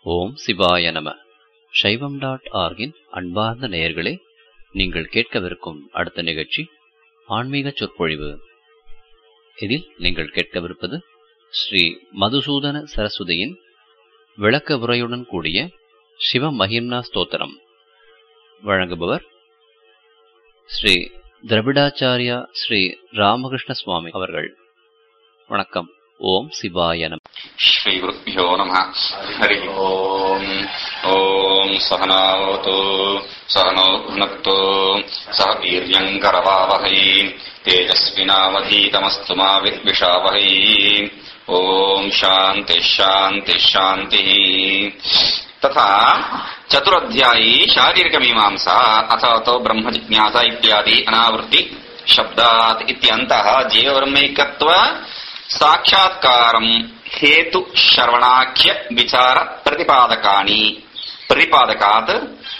ஓம் சிவாய நம சைவம் டாட் ஆர்கின் அன்பார்ந்த நேயர்களே நீங்கள் கேட்கவிருக்கும் அடுத்த நிகழ்ச்சி ஆன்மீக சொற்பொழிவு இதில் நீங்கள் கேட்கவிருப்பது ஸ்ரீ மதுசூதன சரஸ்வதியின் விளக்க உரையுடன் கூடிய சிவ மகிம்னா ஸ்தோத்திரம் வழங்குபவர் ஸ்ரீ திரவிடாச்சாரியா ஸ்ரீ ராமகிருஷ்ண சுவாமி அவர்கள் வணக்கம் ஓம் சிவாய நம श्रीगुरुभ्यो नमः हरिः ओम् ॐ सहनावतु सहनो भुनक्तु सह वीर्यम् करवावहै तेजस्विनावधीतमस्तु मा विद्विषावहै ॐ शान्तिः शान्तिः शान्तिः तथा चतुरध्यायी शारीरिकमीमांसा अथवा ब्रह्मजिज्ञासा इत्यादि अनावृत्ति शब्दात् इत्यन्तः जीवब्रह्मैकत्व साक्षात्कारम् हेतु श्रवणाख्य विचार प्रतिपादकानि प्रतिपादकात्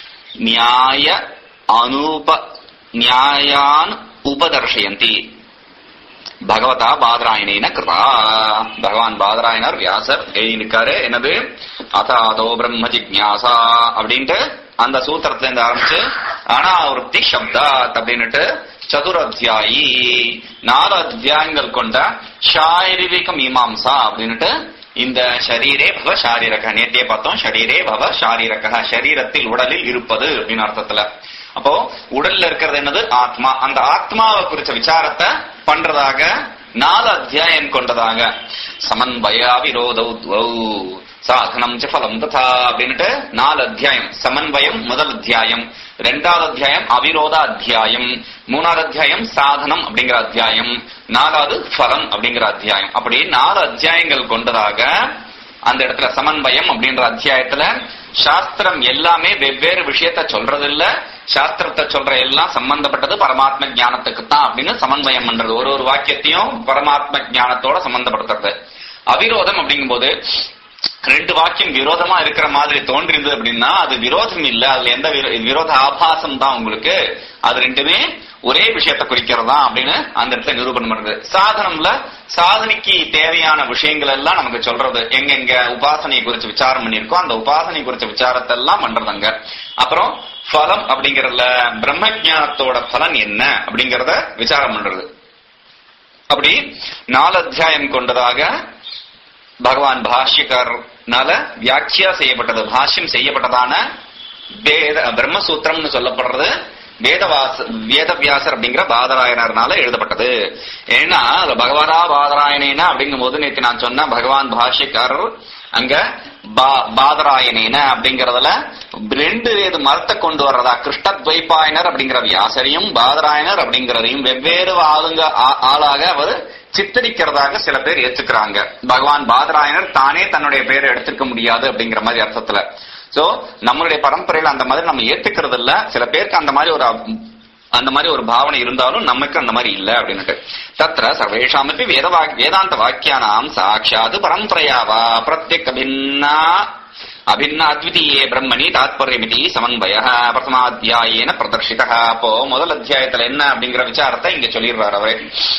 न्याय अनूप न्यायान् उपदर्शयन्ति பகவதா பாதராயணேன கிருதா பகவான் பாதராயணர் வியாசர் எழுதியிருக்காரு என்னது அதாதோ பிரம்ம ஜிக்ஞாசா அப்படின்ட்டு அந்த சூத்திரத்துல இருந்து ஆரம்பிச்சு அனாவருத்தி சப்தாத் அப்படின்னுட்டு சதுர அத்தியாயி நாலு அத்தியாயங்கள் கொண்ட சாரீரிக மீமாம்சா அப்படின்னுட்டு இந்த ஷரீரே பவ ஷாரீரக நேத்தியே பார்த்தோம் ஷரீரே பவ ஷாரீரக ஷரீரத்தில் உடலில் இருப்பது அப்படின்னு அர்த்தத்துல அப்போ உடல்ல இருக்கிறது என்னது ஆத்மா அந்த ஆத்மாவை குறிச்ச விசாரத்தை பண்றதாக நாலு அத்தியாயம் கொண்டதாக சமன்வயா விரோதௌ சாதனம் ச பலம் ததா அப்படின்ட்டு நாலு அத்தியாயம் சமன்வயம் முதல் அத்தியாயம் ரெண்டாவது அத்தியாயம் அவிரோத அத்தியாயம் மூணாவது அத்தியாயம் சாதனம் அப்படிங்கிற அத்தியாயம் நாலாவது பலம் அப்படிங்கிற அத்தியாயம் அப்படி நாலு அத்தியாயங்கள் கொண்டதாக அந்த இடத்துல சமன்வயம் அப்படின்ற அத்தியாயத்துல சாஸ்திரம் எல்லாமே வெவ்வேறு விஷயத்த சொல்றது இல்ல சாஸ்திரத்தை சொல்ற எல்லாம் சம்பந்தப்பட்டது பரமாத்ம ஞானத்துக்கு தான் அப்படின்னு சமன்வயம் பண்றது ஒரு ஒரு வாக்கியத்தையும் பரமாத்ம ஞானத்தோட சம்பந்தப்படுத்துறது அவிரோதம் அப்படிங்கும்போது ரெண்டு வாக்கியம் விரோதமா இருக்கிற மாதிரி தோன்றிருந்தது அப்படின்னா அது விரோதம் இல்ல அதுல எந்த விரோத ஆபாசம் தான் உங்களுக்கு அது ரெண்டுமே ஒரே விஷயத்தை குறிக்கிறதா அப்படின்னு அந்த இடத்துல நிரூபணம் பண்றது சாதனம்ல சாதனைக்கு தேவையான விஷயங்கள் எல்லாம் நமக்கு சொல்றது எங்கெங்க உபாசனையை குறிச்சு விசாரம் பண்ணிருக்கோம் அந்த உபாசனை குறிச்ச விசாரத்தை எல்லாம் பண்றதுங்க அப்புறம் பலம் அப்படிங்கறதுல பிரம்ம ஜானத்தோட பலன் என்ன அப்படிங்கறத விசாரம் பண்றது அப்படி நாலு அத்தியாயம் கொண்டதாக பகவான் பாஷ்யக்காரனால வியாக்கியா செய்யப்பட்டது பாஷ்யம் செய்யப்பட்டதான வேத பிரம்மசூத்திரம்னு சொல்லப்படுறது வேதவாச வேதவியாசர் அப்படிங்கிற பாதராயணர்னால எழுதப்பட்டது ஏன்னா பகவதா பாதராயணேனா அப்படிங்கும் போது நேற்று நான் சொன்ன பகவான் பாஷ்யக்காரர் அங்க பாதராயணேன அப்படிங்கறதுல ரெண்டு வேது மரத்தை கொண்டு வர்றதா கிருஷ்ணத்வைப்பாயனர் அப்படிங்கிற வியாசரையும் பாதராயணர் அப்படிங்கறதையும் வெவ்வேறு ஆளுங்க ஆளாக அவர் சித்தரிக்கிறதாக சில பேர் ஏத்துக்கிறாங்க பகவான் பாதராயணர் தானே தன்னுடைய பேரை எடுத்துக்க முடியாது அப்படிங்கிற மாதிரி அர்த்தத்துல சோ நம்மளுடைய பரம்பரையில அந்த மாதிரி நம்ம ஏத்துக்கிறது இல்ல சில பேருக்கு அந்த மாதிரி ஒரு அந்த மாதிரி ஒரு பாவனை இருந்தாலும் நமக்கு அந்த மாதிரி இல்ல அப்படின்னுட்டு தத்திர சர்வேஷாமப்பி வேத வேதாந்த வாக்கியானாம் சாட்சாத் பரம்பரையாவா பிரத்யக் பின்னா அபின்ன அத்விதீயே பிரம்மணி தாத்பரியமிதி சமன்வய பிரதமாத்தியாயேன பிரதர்ஷித அப்போ முதல் அத்தியாயத்துல என்ன அப்படிங்கிற விசாரத்தை இங்க சொல்லிடுறாரு அவரே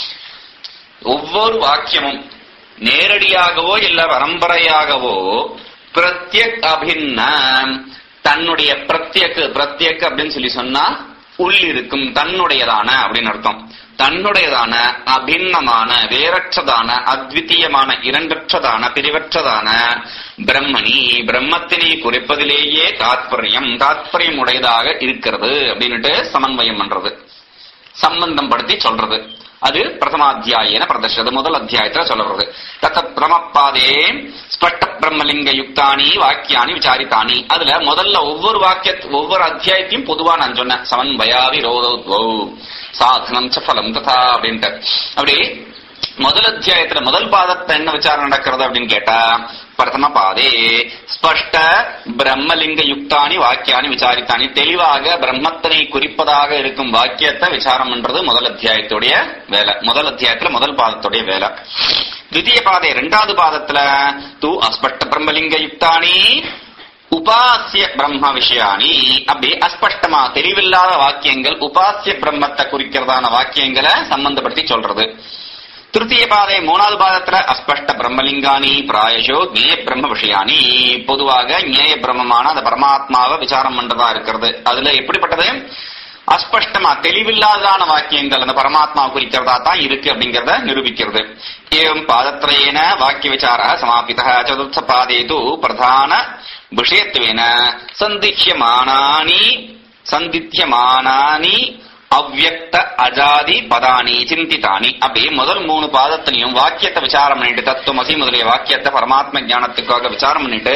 ஒவ்வொரு வாக்கியமும் நேரடியாகவோ இல்ல பரம்பரையாகவோ பிரத்யக் அபின்ன தன்னுடைய பிரத்யக் பிரத்யக் அப்படின்னு சொல்லி சொன்னா உள்ளிருக்கும் தன்னுடையதான அப்படின்னு அர்த்தம் தன்னுடையதான அபின்னமான வேறற்றதான அத்விதீயமான இரண்டற்றதான பிரிவற்றதான பிரம்மணி பிரம்மத்தினை குறிப்பதிலேயே தாத்பரியம் தாத்பரியம் உடையதாக இருக்கிறது அப்படின்னுட்டு சமன்வயம் பண்றது சம்பந்தம் படுத்தி சொல்றது அது பிரதமாத்தியாயன பிரதர்ஷது முதல் அத்தியாயத்துல சொல்றது தத்த பிரமப்பாதே ஸ்பஷ்ட பிரம்மலிங்க யுக்தானி வாக்கியானி விசாரித்தானி அதுல முதல்ல ஒவ்வொரு வாக்கிய ஒவ்வொரு அத்தியாயத்தையும் பொதுவா நான் சொன்னேன் சமன் பயாவி ரோதோ சாதனம் சஃபலம் ததா அப்படின்ட்டு அப்படி முதல் அத்தியாயத்துல முதல் பாதத்தை என்ன விசாரம் நடக்கிறது அப்படின்னு கேட்டா பிரதம பாதே ஸ்பஷ்ட பிரம்மலிங்க யுக்தானி வாக்கியானி விசாரித்தானி தெளிவாக பிரம்மத்தினை குறிப்பதாக இருக்கும் வாக்கியத்தை விசாரம் பண்றது முதல் அத்தியாயத்துடைய வேலை முதல் அத்தியாயத்துல முதல் பாதத்துடைய வேலை தித்திய பாதை இரண்டாவது பாதத்துல தூ அஸ்பஷ்ட பிரம்மலிங்க யுக்தானி உபாசிய பிரம்ம விஷயானி அப்படி அஸ்பஷ்டமா தெளிவில்லாத வாக்கியங்கள் உபாசிய பிரம்மத்தை குறிக்கிறதான வாக்கியங்களை சம்பந்தப்படுத்தி சொல்றது திருத்திய பாதை மூணாவது பாதத்துல அஸ்பஷ்ட பிரம்மலிங்கானி பிராயசோ ஞேய பிரம்ம விஷயானி பொதுவாக ஞேய பிரம்மமான அந்த பரமாத்மாவை விசாரம் பண்றதா இருக்கிறது அதுல எப்படிப்பட்டது அஸ்பஷ்டமா தெளிவில்லாதான வாக்கியங்கள் அந்த பரமாத்மா குறிக்கிறதா தான் இருக்கு அப்படிங்கறத நிரூபிக்கிறது ஏவம் பாதத்ரயேன வாக்கிய விசார சமாபித சதுர்த்த பாதே தூ பிரதான விஷயத்துவேன சந்திஹ்யமானானி சந்தித்யமானானி அவ்வக்த அஜாதி பதானி சிந்தித்தானி அப்படி முதல் மூணு பாதத்திலையும் வாக்கியத்தை விசாரம் பண்ணிட்டு தத்துவமசி முதலிய வாக்கியத்தை பரமாத்ம ஞானத்துக்காக விசாரம் பண்ணிட்டு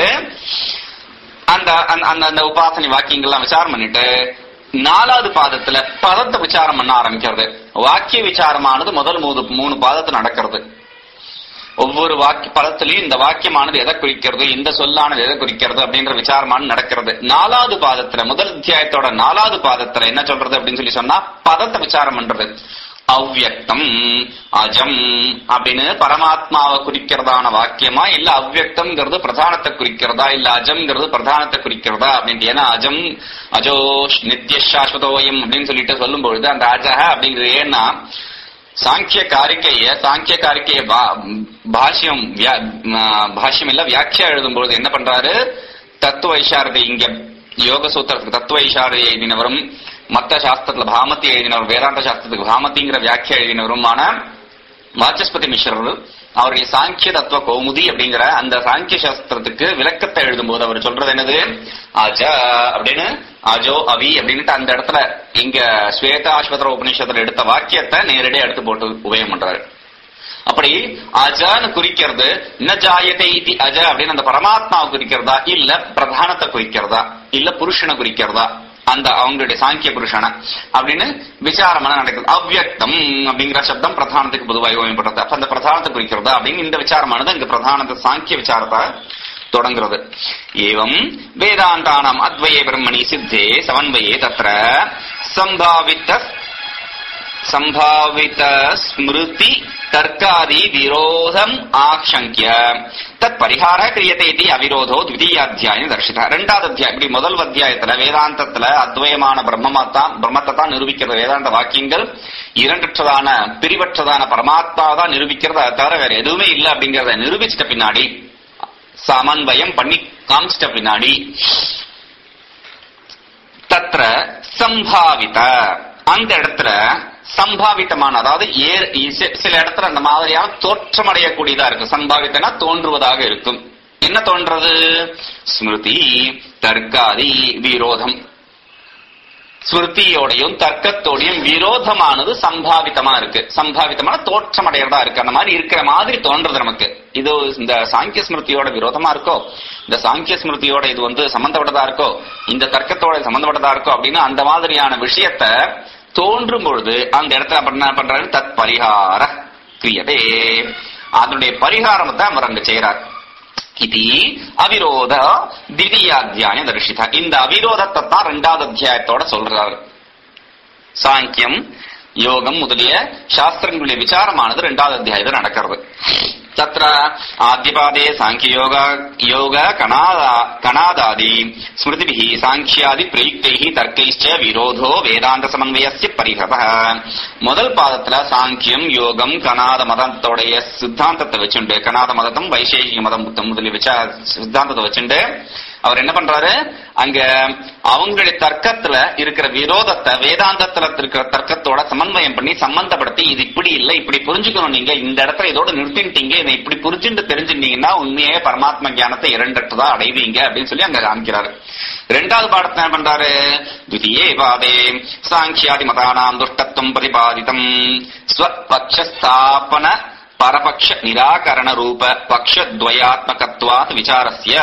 அந்த அந்த- அந்த அந்த உபாசனை வாக்கியங்கள்லாம் விசாரம் பண்ணிட்டு நாலாவது பாதத்துல பதத்தை விசாரம் பண்ண ஆரம்பிக்கிறது வாக்கிய விசாரமானது முதல் மூணு மூணு பாதத்துல நடக்கிறது ஒவ்வொரு வாக்கிய பதத்திலையும் இந்த வாக்கியமானது எதை குறிக்கிறது இந்த சொல்லானது எதை குறிக்கிறது அப்படின்ற விசாரமானது நடக்கிறது நாலாவது பாதத்துல முதல் அத்தியாயத்தோட நாலாவது பாதத்துல என்ன சொல்றது அப்படின்னு சொல்லி சொன்னா பதத்தை விசாரம் பண்றது அவ்யக்தம் அஜம் அப்படின்னு பரமாத்மாவை குறிக்கிறதான வாக்கியமா இல்ல அவ்யக்தம்ங்கிறது பிரதானத்தை குறிக்கிறதா இல்ல அஜம்ங்கிறது பிரதானத்தை குறிக்கிறதா அப்படின்ட்டு ஏன்னா அஜம் அஜோஷ் நித்திய சாஸ்வதோயம் அப்படின்னு சொல்லிட்டு சொல்லும் பொழுது அந்த அஜஹ அப்படிங்கிறது ஏன்னா சாங்கிய காரிக்கைய சாங்கிய காரிக்கைய பா- பாஷ்யம் வியா- ம- பாஷ்யம் இல்ல வியாக்கியா எழுதும் பொழுது என்ன பண்றாரு தத்துவ ஐஷாரதி இங்க யோக சூத்திரத்துக்கு தத்துவ ஐஷாரதி எழுதினவரும் மத்த சாஸ்திரத்துல பாமதி எழுதினவர் வேதாந்த சாஸ்திரத்துக்கு பாமதிங்கிற வியாக்கியா எழுதினவருமான வாச்சஸ்பதி மிஸ்ரர் அவருடைய சாங்கிய தத்துவ கௌமுதி அப்படிங்கிற அந்த சாங்கிய சாஸ்திரத்துக்கு விளக்கத்தை எழுதும்போது அவர் சொல்றது என்னது அஜ அப்படின்னு அஜோ அவி அப்படின்ட்டு அந்த இடத்துல இங்க ஸ்வேதாஸ்வதர உபநிஷத்துல எடுத்த வாக்கியத்தை நேரடியா எடுத்து போட்டு உபயோகம் பண்றாரு அப்படி அஜன்னு குறிக்கிறது ந ஜாயதே இதி அஜ அப்படின்னு அந்த பரமாத்மாவை குறிக்கிறதா இல்ல பிரதானத்தை குறிக்கிறதா இல்ல புருஷனை குறிக்கிறதா அந்த அவங்களுடைய சாங்கிய புருஷனை அப்படின்னு விசாரமான நடக்குது அவ்யக்தம் அப்படிங்கிற சப்தம் பிரதானத்துக்கு பொதுவாக உபயோகப்படுறது அப்ப அந்த பிரதானத்தை குறிக்கிறதா அப்படின்னு இந்த விசாரமானது இங்க பிரதானத்தை சாங்கிய விசாரத்தை தொடங்குறது ஏவம் வேதாந்தானாம் அத்வயே பிரம்மணி சித்தே சமன்வயே தத்ர சம்பாவித்த சம்பாவித ஸ்மிருதி தர்க்காதி விரோதம் ஆக்ஷங்கிய தத் பரிகார கிரியத்தை இது அவிரோதோ த்விதீயாத்தியாயம் தர்ஷிதா ரெண்டாவது அத்தியாயம் இப்படி முதல் அத்தியாயத்துல வேதாந்தத்துல அத்வயமான பிரம்மத்தான் பிரம்மத்தை தான் நிரூபிக்கிறது வேதாந்த வாக்கியங்கள் இரண்டற்றதான பிரிவற்றதான பரமாத்மா தான் நிரூபிக்கிறது அதை தவிர வேற எதுவுமே இல்லை அப்படிங்கறத நிரூபிச்சிட்ட பின்னாடி சமன்வயம் பண்ணி காமிச்சிட்ட பின்னாடி தத்ர சம்பாவித அந்த இடத்துல சம்பாவித்தமான அதாவது ஏ- இச- சில இடத்துல அந்த மாதிரியான தோற்றமடையக்கூடியதா இருக்கு சம்பாவித்தனா தோன்றுவதாக இருக்கும் என்ன தோன்றது ஸ்மிருதி தர்க்காதி விரோதம் ஸ்மிருதியோடையும் தர்க்கத்தோடையும் விரோதமானது சம்பாவித்தமா இருக்கு சம்பாவித்தமான தோற்றமடையறதா இருக்கு அந்த மாதிரி இருக்கிற மாதிரி தோன்றது நமக்கு இது இந்த சாங்கிய ஸ்மிருதியோட விரோதமா இருக்கோ இந்த சாங்கிய ஸ்மிருதியோட இது வந்து சம்பந்தப்பட்டதா இருக்கோ இந்த தர்க்கத்தோட சம்பந்தப்பட்டதா இருக்கோ அப்படின்னு அந்த மாதிரியான விஷயத்த தோன்றும் பொழுது அந்த இடத்துல அப்ப என்ன பண்றாரு தத் பரிகார கிரியதே அதனுடைய பரிகாரம் தான் அவர் அங்க செய்யறார் இது அவிரோத திவ்யாத்தியாய தரிசிதா இந்த அவிரோதத்தை தான் ரெண்டாவது அத்தியாயத்தோட சொல்றாரு சாங்கியம் யோகம் முதலிய சாஸ்திரங்களுடைய விசாரமானது ரெண்டாவது அத்தியாயத்தில் நடக்கிறது தத்ர ஆத்தியபாதே சாங்கியோக யோக கணாதா கணாதாதி ஸ்மிருதிபிः சாங்கியாதி பிரயுக்தைः தர்க்கைச்ச விரோதோ வேதாந்த சமன்வயஸ்ய பரிஹத முதல் பாதத்துல சாங்கியம் யோகம் கணாத மதத்தோடைய சித்தாந்தத்தை வச்சுண்டு கணாத மதத்தம் வைசேஷிக மதம் முதலிய விசா சித்தாந்தத்தை வச்சுண்டு அவர் என்ன பண்றாரு அங்க அவங்களுடைய தர்க்கத்துல இருக்கிற விரோதத்தை வேதாந்தத்துல இருக்கிற தர்க்கத்தோட சமன்வயம் பண்ணி சம்பந்தப்படுத்தி இது இப்படி இல்ல இப்படி புரிஞ்சுக்கணும் நீங்க இந்த இடத்துல இதோட நிறுத்திட்டீங்க இதை இப்படி புரிஞ்சுட்டு தெரிஞ்சுட்டீங்கன்னா உண்மையே பரமாத்ம ஞானத்தை இரண்டற்றதா அடைவீங்க அப்படின்னு சொல்லி அங்க காமிக்கிறாரு ரெண்டாவது பாடத்தை என்ன பண்றாரு துதியே பாதே சாங்கியாதி மதானாம் துஷ்டத்துவம் பிரதிபாதிதம் ஸ்வபக்ஷஸ்தாபன பரபக்ஷ நிராகரண ரூப பக்ஷத்வயாத்மகத்வாத் விசாரஸ்ய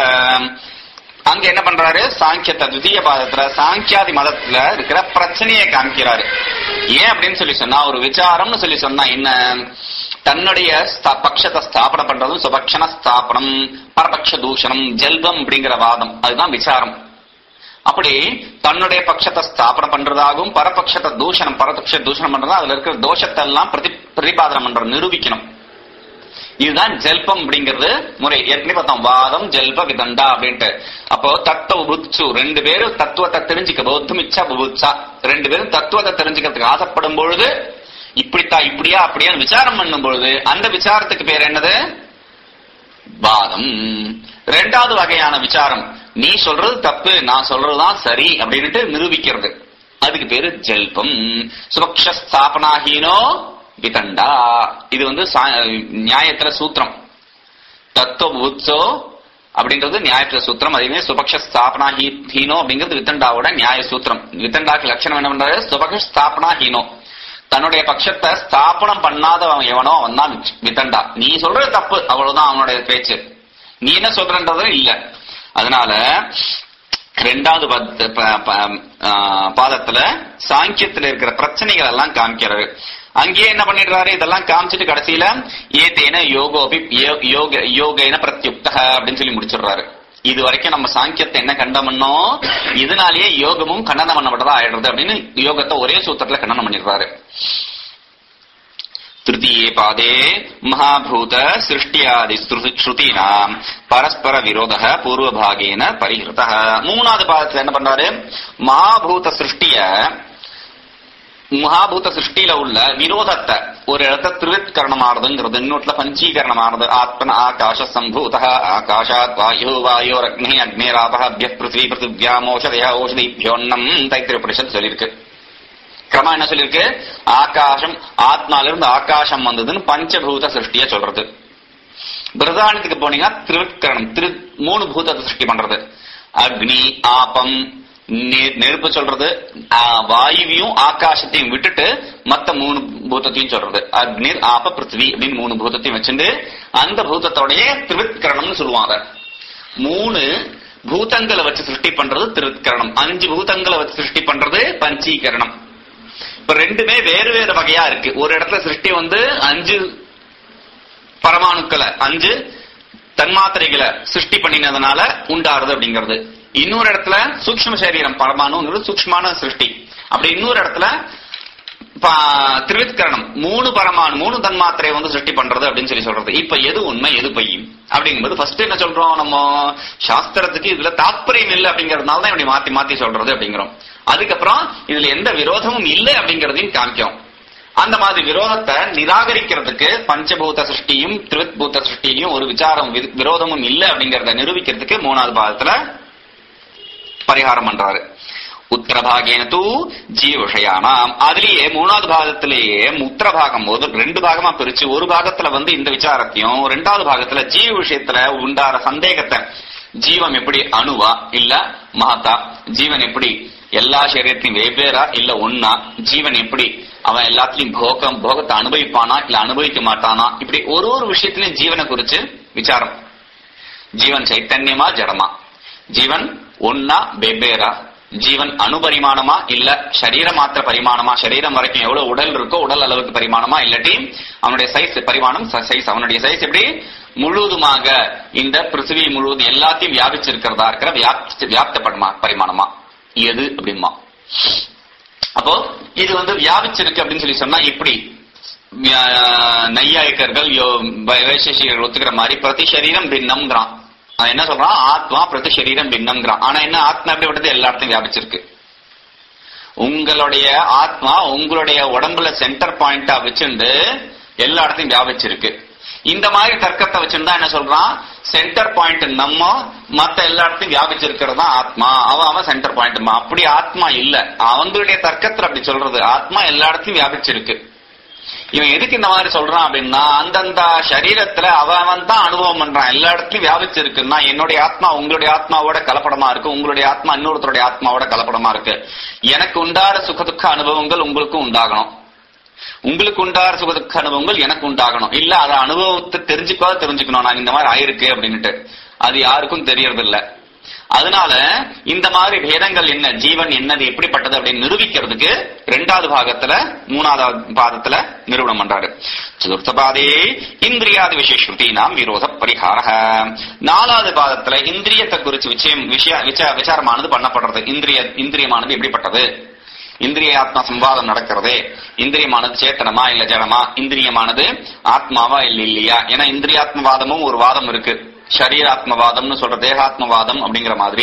அங்க என்ன பண்றாரு சாங்கியத்தை துதிய பாதத்துல சாங்கியாதி மதத்துல இருக்கிற பிரச்சனையை காமிக்கிறாரு ஏன் அப்படின்னு சொல்லி சொன்னா ஒரு விசாரம்னு சொல்லி சொன்னா என்ன தன்னுடைய ஸ்த- பக்ஷத்தை ஸ்தாபனம் பண்றதும் சுபக்ஷண ஸ்தாபனம் பரபக்ஷ தூஷணம் ஜல்பம் அப்படிங்கிற வாதம் அதுதான் விசாரம் அப்படி தன்னுடைய பட்சத்தை ஸ்தாபனம் பண்றதாகவும் பரபட்சத்தை தூஷணம் பரபட்ச தூஷணம் பண்றதா அதுல இருக்கிற தோஷத்தை எல்லாம் பிரதி பிரதிபாதனம் பண்ற நிரூபிக்கணும் இதுதான் ஜல்பம் அப்படிங்கிறது முறை ஏற்கனவே பார்த்தோம் வாதம் ஜல்ப விதண்டா அப்படின்ட்டு அப்போ தத்துவ புத்சு ரெண்டு பேரும் தத்துவத்தை தெரிஞ்சுக்க பௌத்தம் இச்சா புபுத்சா ரெண்டு பேரும் தத்துவத்தை தெரிஞ்சுக்கிறதுக்கு ஆசைப்படும் பொழுது இப்படித்தான் இப்படியா அப்படியா விசாரம் பண்ணும் பொழுது அந்த விசாரத்துக்கு பேர் என்னது வாதம் ரெண்டாவது வகையான விசாரம் நீ சொல்றது தப்பு நான் சொல்றதுதான் சரி அப்படின்ட்டு நிரூபிக்கிறது அதுக்கு பேரு ஜல்பம் சுபக்ஷ ஸ்தாபனாஹீனோ விதண்டா இது வந்து சா- நியாயத்துல சூத்திரம் தத்துவ புத்சோ அப்படின்றது நியாயத்துல சூத்திரம் அதே மாதிரி சுபக்ஷ ஸ்தாபனா ஹீ- ஹீனோ அப்படிங்கிறது வித்தண்டாவோட நியாய சூத்திரம் வித்தண்டாக்கு லட்சணம் என்ன பண்றது சுபக்ஷ ஸ்தாபனா ஹீனோ தன்னுடைய பட்சத்தை ஸ்தாபனம் பண்ணாதவன் எவனோ அவன் தான் வித்தண்டா நீ சொல்றது தப்பு அவ்வளவுதான் அவனுடைய பேச்சு நீ என்ன சொல்றன்றது இல்ல அதனால ரெண்டாவது பத்த- ப- ப- ஆ, பாதத்துல சாங்கியத்துல இருக்கிற பிரச்சனைகள் எல்லாம் காமிக்கிறாரு அங்கேயே என்ன பண்ணிடுறாரு இதெல்லாம் காமிச்சிட்டு கடைசியில ஏதேன யோகோபி யோ- யோக யோகேன பிரத்யுக்த அப்படின்னு சொல்லி முடிச்சிடுறாரு இது வரைக்கும் நம்ம சாங்கியத்தை என்ன கண்டம் பண்ணோம் இதனாலேயே யோகமும் கண்டனம் பண்ணப்பட்டதா ஆயிடுறது அப்படின்னு யோகத்தை ஒரே சூத்திரத்துல கண்டனம் பண்ணிடுறாரு तृतीये पादे महाभूत सृष्ट्यादि ஸ்ருதீனாம் பரஸ்பர விரோத பூர்வபாகேன பரிகிருத மூணாவது பாதத்துல என்ன பண்றாரு மகாபூத சிருஷ்டிய மகாபூத சிருஷ்டியில உள்ள விரோதத்தை ஒரு இடத்த திருவித்கரணமாறுதுங்கிறது இன்னொருல பஞ்சீகரணமாறுது ஆத்மன ஆகாஷ சம்பூத ஆகாஷாத் வாயு வாயோர் அக்னி அக்னேராப அபிய பிருத்திவி பிருத்திவியாம் ஓஷதய ஓஷதிபியோன்னம் தைத்திரிய உபனிஷத் சொல்லியிருக்கு கிரமா என்ன சொல்லிருக்கு ஆகாசம் ஆத்மால இருந்து ஆகாசம் வந்ததுன்னு பஞ்சபூத சிருஷ்டிய சொல்றது பிரதானத்துக்கு போனீங்கன்னா திருவிக்கரணம் திரு மூணு பூதத்தை சிருஷ்டி பண்றது அக்னி ஆபம் நெ- நெருப்பு சொல்றது ஆ, வாயுவையும் ஆகாசத்தையும் விட்டுட்டு மத்த மூணு பூதத்தையும் சொல்றது அக்னி ஆப பிருத்திவி அப்படின்னு மூணு பூதத்தையும் வச்சுட்டு அந்த பூதத்தோடைய திருவிக்கரணம்னு சொல்லுவாங்க மூணு பூதங்களை வச்சு சிருஷ்டி பண்றது திருவிக்கரணம் அஞ்சு பூதங்களை வச்சு சிருஷ்டி பண்றது பஞ்சீகரணம் இப்ப ரெண்டுமே வேறு வேறு வகையா இருக்கு ஒரு இடத்துல சிருஷ்டி வந்து அஞ்சு பரமாணுக்களை அஞ்சு தன்மாத்திரைகளை சிருஷ்டி பண்ணினதுனால உண்டாருது அப்படிங்கிறது இன்னொரு இடத்துல சூக்ஷ்ம சரீரம் பரமாணுங்கிறது சூக்ஷ்மான சிருஷ்டி அப்படி இன்னொரு இடத்துல ப- திருவித்கரணம் மூணு பரமாணு மூணு தன்மாத்திரை வந்து சிருஷ்டி பண்றது அப்படின்னு சொல்லி சொல்றது இப்ப எது உண்மை எது பொய்யும் அப்படிங்கும்போது ஃபர்ஸ்ட் என்ன சொல்றோம் நம்ம சாஸ்திரத்துக்கு இதுல தாத்பரியம் இல்லை அப்படிங்கறதுனால தான் இப்படி மாத்தி மாத்தி சொல்றது அப்படிங்கிறோம் அதுக்கப்புறம் இதுல எந்த விரோதமும் இல்லை அப்படிங்கறதையும் காமிக்கும் அந்த மாதிரி விரோதத்தை நிராகரிக்கிறதுக்கு பஞ்சபூத சிருஷ்டியும் திருவித்பூத சிருஷ்டியும் ஒரு விசாரம் வி- விரோதமும் இல்லை அப்படிங்கறத நிரூபிக்கிறதுக்கு மூணாவது பாதத்துல பரிகாரம் பண்றாரு உத்தரபாகேன தூ ஜீவ விஷயானாம் அதுலயே மூணாவது பாகத்திலேயே உத்தர பாகம் போது ரெண்டு பாகமா பிரிச்சு ஒரு பாகத்துல வந்து இந்த விசாரத்தையும் ரெண்டாவது பாகத்துல ஜீவ விஷயத்துல உண்டார சந்தேகத்தை ஜீவம் எப்படி அணுவா இல்ல மகத்தா ஜீவன் எப்படி எல்லா சரீரத்தையும் வெவ்வேறா இல்ல ஒன்னா ஜீவன் எப்படி அவன் எல்லாத்துலயும் போகம் போகத்தை அனுபவிப்பானா இல்ல அனுபவிக்க மாட்டானா இப்படி ஒரு ஒரு விஷயத்திலையும் ஜீவனை குறிச்சு விசாரம் ஜீவன் சைத்தன்யமா ஜடமா ஜீவன் ஒன்னா வெவ்வேறா ஜீவன் அணுபரிமாணமா இல்ல சரீர மாத்திர பரிமாணமா சரீரம் வரைக்கும் எவ்வளவு உடல் இருக்கோ உடல் அளவுக்கு பரிமாணமா இல்லாட்டி அவனுடைய சைஸ் பரிமாணம் சைஸ் அவனுடைய சைஸ் எப்படி முழுவதுமாக இந்த பிருத்திவி முழுவதும் எல்லாத்தையும் வியாபிச்சிருக்கிறதா இருக்கிற வியாப்தி வியாப்த பரிமா- பரிமாணமா எது அப்படிமா அப்போ இது வந்து வியாபிச்சிருக்கு அப்படின்னு சொல்லி சொன்னா எப்படி வியா- நையாயிக்கர்கள் யோ- வை- வைசேஷிகர்கள் ஒத்துக்கிற மாதிரி பிரதி சரீரம் பின்னம்ங்கிறான் அவன் என்ன சொல்றான் ஆத்மா பிரதி சரீரம் பின்னம்ங்கிறான் ஆனா என்ன ஆத்மா எப்படிப்பட்டது எல்லா இடத்தையும் வியாபிச்சிருக்கு உங்களுடைய ஆத்மா உங்களுடைய உடம்புல சென்டர் பாயிண்டா வச்சுண்டு எல்லா இடத்தையும் வியாபிச்சிருக்கு இந்த மாதிரி தர்க்கத்தை வச்சுருந்தா என்ன சொல்றான் சென்டர் பாயிண்ட் நம்ம மத்த எல்லா இடத்தையும் வியாபிச்சிருக்கிறது தான் ஆத்மா அவன் அவன் சென்டர் பாயிண்ட் அப்படி ஆத்மா இல்ல அவங்களுடைய தர்க்கத்துல அப்படி சொல்றது ஆத்மா எல்லா இடத்தையும் வியாபிச்சிருக்கு இவன் எதுக்கு இந்த மாதிரி சொல்றான் அப்படின்னா அந்தந்த சரீரத்துல அவன் அவன் தான் அனுபவம் பண்றான் எல்லா இடத்துலயும் வியாபிச்சிருக்குன்னா என்னுடைய ஆத்மா உங்களுடைய ஆத்மாவோட கலப்படமா இருக்கு உங்களுடைய ஆத்மா இன்னொருத்தருடைய ஆத்மாவோட கலப்படமா இருக்கு எனக்கு உண்டார சுகதுக்க அனுபவங்கள் உங்களுக்கும் உண்டாகணும் உங்களுக்கு உண்டார சுகதுக்க அனுபவங்கள் எனக்கு உண்டாகணும் இல்ல அதை அனுபவத்தை தெரிஞ்சுக்கோ தெரிஞ்சுக்கணும் நான் இந்த மாதிரி ஆயிருக்கு அப்படின்னுட்டு அது யாருக்கும் தெரியறதில்ல அதனால இந்த மாதிரி பேதங்கள் என்ன ஜீவன் என்னது எப்படிப்பட்டது அப்படின்னு நிரூபிக்கிறதுக்கு ரெண்டாவது பாகத்துல மூணாவது பாதத்துல நிரூபணம் பண்றாரு சதுர்த்த பாதே இந்திரியாதி விசேஷுதி நாம் விரோத பரிகார நாலாவது பாதத்துல இந்திரியத்தை குறிச்சு விஷயம் விஷய விசா- விசாரமானது பண்ணப்படுறது இந்திரிய இந்திரியமானது எப்படிப்பட்டது இந்திரிய ஆத்மா சம்வாதம் நடக்கிறதே இந்திரியமானது சேத்தனமா இல்ல ஜடமா இந்திரியமானது ஆத்மாவா இல்ல இல்லையா ஏன்னா இந்திரியாத்மவாதமும் ஒரு வாதம் இருக்கு சரீராத்மவாதம்னு சொல்ற தேகாத்மவாதம் அப்படிங்கிற மாதிரி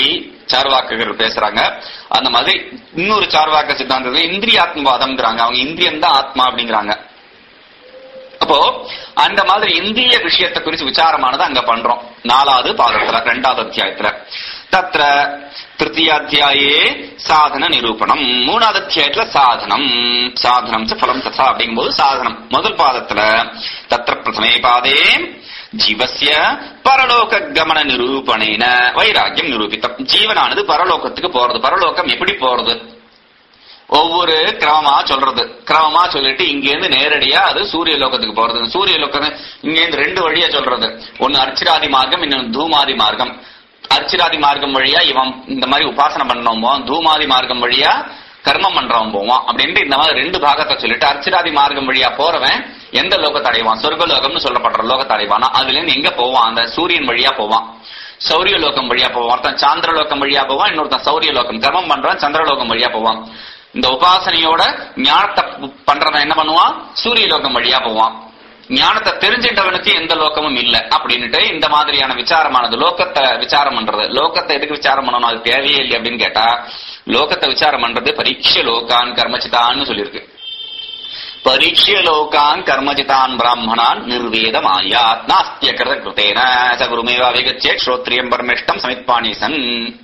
சார்வாக்கர்கள் பேசுறாங்க அந்த மாதிரி இன்னொரு சார்வாக்க சித்தாந்தத்துல இந்திரியாத்மவாதம்ங்கிறாங்க அவங்க இந்திரியம் தான் ஆத்மா அப்படிங்கிறாங்க அப்போ அந்த மாதிரி இந்திரிய விஷயத்தை குறிச்சு விசாரமானது அங்க பண்றோம் நாலாவது பாதத்துல ரெண்டாவது அத்தியாயத்துல தத்ர திருத்தியாத்தியாயே சாதன நிரூபணம் மூணாவது அத்தியாயத்துல சாதனம் சாதனம் ச பலம் ததா அப்படிங்கும்போது சாதனம் முதல் பாதத்துல தத்ர பிரதமே பாதே ஜீவசிய பரலோக கமன நிரூபணேன வைராக்கியம் நிரூபித்தம் ஜீவனானது பரலோகத்துக்கு போறது பரலோகம் எப்படி போறது ஒவ்வொரு கிரமமா சொல்றது கிரமமா சொல்லிட்டு இங்க இருந்து நேரடியா அது சூரிய லோகத்துக்கு போறது சூரிய லோகம் இங்க இருந்து ரெண்டு வழியா சொல்றது ஒன்னு அர்ச்சிராதி மார்க்கம் இன்னொன்னு தூமாதி மார்க்கம் அர்ச்சிராதி மார்க்கம் வழியா இவன் இந்த மாதிரி உபாசனை பண்ணவன் போவான் தூமாதி மார்க்கம் வழியா கர்மம் பண்றவன் போவான் அப்படின்ட்டு இந்த மாதிரி ரெண்டு பாகத்தை சொல்லிட்டு அர்ச்சிராதி மார்க்கம் வழியா போறவன் எந்த லோகத்தை அடைவான் சொர்க்கலோகம்னு சொல்லப்படுற லோகத்தை அடைவானா அதுல இருந்து எங்க போவான் அந்த சூரியன் வழியா போவான் சௌரிய லோகம் வழியா போவான் ஒருத்தன் சாந்திர லோகம் வழியா போவான் இன்னொருத்தன் சௌரிய லோகம் கர்மம் பண்றவன் சந்திரலோகம் வழியா போவான் இந்த உபாசனையோட ஞானத்தை பண்றவன் என்ன பண்ணுவான் சூரிய லோகம் வழியா போவான் ஞானத்தை தெரிஞ்சிட்டவனுக்கு எந்த லோகமும் இல்ல அப்படின்னுட்டு இந்த மாதிரியான விசாரமானது லோகத்தை விசாரம் பண்றது லோகத்தை எதுக்கு விசாரம் பண்ணணும் அது தேவையே இல்லை அப்படின்னு கேட்டா லோகத்தை விசாரம் பண்றது பரீட்ச லோகான் கர்மச்சிதான்னு சொல்லியிருக்கு பரீட்ச லோகான் கர்மஜிதான் பிராமணான் நிர்வேதமாயாத் நாஸ்திய கிருத கிருத்தேன ச குருமேவா விகச்சே ஸ்ரோத்ரியம் பரமேஷ்டம் சமித்பாணிசன்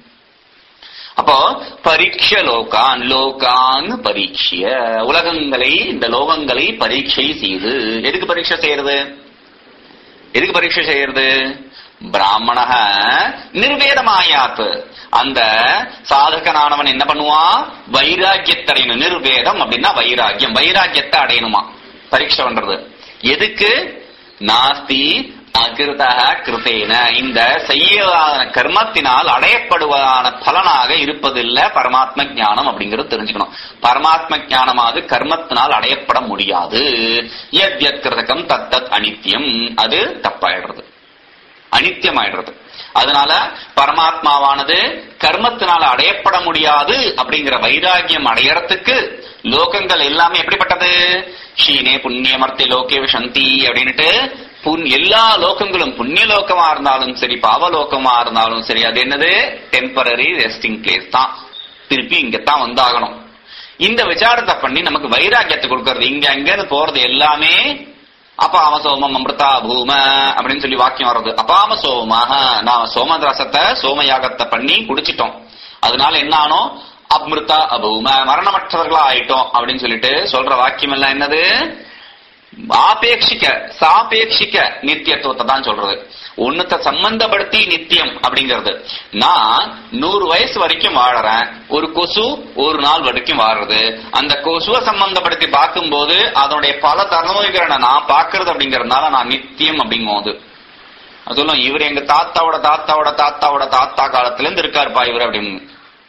அப்போ பரீட்ச லோகான் லோகான் பரீட்சிய உலகங்களை இந்த லோகங்களை பரீட்சை செய்து எதுக்கு பரீட்சை செய்யறது எதுக்கு பரீட்சை செய்யறது பிராமண நிர்வேதமாயாத் அந்த சாதகனானவன் என்ன பண்ணுவான் வைராக்கியத்தை அடையணும் நிர்வேதம் அப்படின்னா வைராக்கியம் வைராக்கியத்தை அடையணுமா பரீட்சை பண்றது எதுக்கு நாஸ்தி அகிருதக கிருத்தேன இந்த செய்யலான கர்மத்தினால் அடையப்படுவதான பலனாக இருப்பதில்லை பரமாத்ம ஞானம் அப்படிங்கறது தெரிஞ்சுக்கணும் பரமாத்ம ஞானமாவது கர்மத்தினால் அடையப்பட முடியாது எத் எத் கிருதகம் தத் தத் அனித்தியம் அது தப்பாயிடுறது அனித்தியமாயிடுறது அதனால பரமாத்மாவானது கர்மத்தினால அடையப்பட முடியாது அப்படிங்கிற வைராகியம் அடையறதுக்கு லோகங்கள் எல்லாமே எப்படிப்பட்டது ஷீனே புண்ணியமர்த்தி லோகே சந்தி அப்படின்னுட்டு புண்- எல்லா லோகங்களும் புண்ணிய லோகமா இருந்தாலும் சரி பாவலோகமா இருந்தாலும் சரி அது என்னது டெம்பரரி ரெஸ்டிங் பிளேஸ் தான் திருப்பி இங்கத்தான் வந்தாகணும் இந்த விசாரத்தை பண்ணி நமக்கு வைராக்கியத்தை கொடுக்கறது இங்க அங்கன்னு போறது எல்லாமே அபாம சோமம் அமிர்தா பூம அப்படின்னு சொல்லி வாக்கியம் வர்றது அபாம சோமாக நாம சோம ரசத்தை சோமயாகத்தை பண்ணி குடிச்சிட்டோம் அதனால என்ன ஆனோம் அமிர்தா அபூம மரணமற்றவர்களா ஆயிட்டோம் அப்படின்னு சொல்லிட்டு சொல்ற வாக்கியம் எல்லாம் என்னது ஆபேட்சிக்க சாபேட்சிக்க நித்தியத்துவத்தை தான் சொல்றது ஒண்ணுத்த சம்பந்தப்படுத்தி நித்தியம் அப்படிங்கிறது நான் நூறு வயசு வரைக்கும் வாழறேன் ஒரு கொசு ஒரு நாள் வரைக்கும் வாடுறது அந்த கொசுவை சம்பந்தப்படுத்தி பார்க்கும்போது அதனுடைய பல தலைமுறைகளை நான் பார்க்கறது அப்படிங்கறதுனால நான் நித்தியம் அப்படிங்கும்போது அது சொல்லும் இவர் எங்க தாத்தாவோட தாத்தாவோட தாத்தாவோட தாத்தா காலத்துல இருந்து இருக்காருப்பா இவர் அப்படின்னு